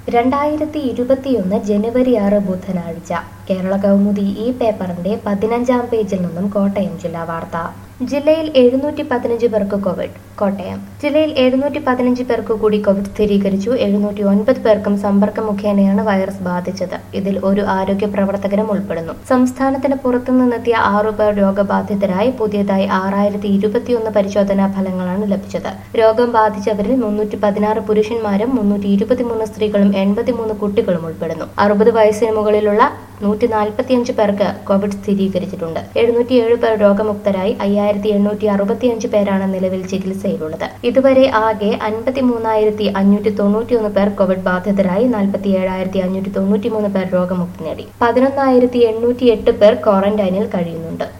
രണ്ടായിരത്തി ഇരുപത്തിയൊന്ന് ജനുവരി ആറ് ബുധനാഴ്ച കേരള കൗമുദി ഈ പേപ്പറിന്റെ പതിനഞ്ചാം പേജിൽ നിന്നും കോട്ടയം ജില്ലാ വാർത്ത ജില്ലയിൽ എഴുന്നൂറ്റി പതിനഞ്ച് പേർക്ക് കോവിഡ് കോട്ടയം ജില്ലയിൽ എഴുന്നൂറ്റി പതിനഞ്ച് പേർക്ക് കൂടി കോവിഡ് സ്ഥിരീകരിച്ചു എഴുന്നൂറ്റി ഒൻപത് പേർക്കും സമ്പർക്കം മുഖേനയാണ് വൈറസ് ബാധിച്ചത് ഇതിൽ ഒരു ആരോഗ്യ പ്രവർത്തകനും ഉൾപ്പെടുന്നു സംസ്ഥാനത്തിന് പുറത്തുനിന്നെത്തിയ ആറു പേർ രോഗബാധിതരായി പുതിയതായി ആറായിരത്തി ഇരുപത്തിയൊന്ന് പരിശോധനാ ഫലങ്ങളാണ് ലഭിച്ചത് രോഗം ബാധിച്ചവരിൽ മുന്നൂറ്റി പതിനാറ് പുരുഷന്മാരും മുന്നൂറ്റി ഇരുപത്തിമൂന്ന് സ്ത്രീകളും എൺപത്തിമൂന്ന് കുട്ടികളും ഉൾപ്പെടുന്നു അറുപത് വയസ്സിന് മുകളിലുള്ള നൂറ്റി നാൽപ്പത്തിയഞ്ച് പേർക്ക് കോവിഡ് സ്ഥിരീകരിച്ചിട്ടുണ്ട് എഴുന്നൂറ്റിയേഴ് പേർ രോഗമുക്തരായി അയ്യായിരത്തി എണ്ണൂറ്റി അറുപത്തിയഞ്ച് പേരാണ് നിലവിൽ ചികിത്സയിലുള്ളത് ഇതുവരെ ആകെ അൻപത്തി മൂന്നായിരത്തി അഞ്ഞൂറ്റി തൊണ്ണൂറ്റിയൊന്ന് പേർ കോവിഡ് ബാധിതരായി നാൽപ്പത്തി ഏഴായിരത്തി അഞ്ഞൂറ്റി തൊണ്ണൂറ്റിമൂന്ന് പേർ രോഗമുക്തി നേടി പതിനൊന്നായിരത്തി എണ്ണൂറ്റി എട്ട് പേർ ക്വാറന്റൈനിൽ കഴിയുന്നുണ്ട്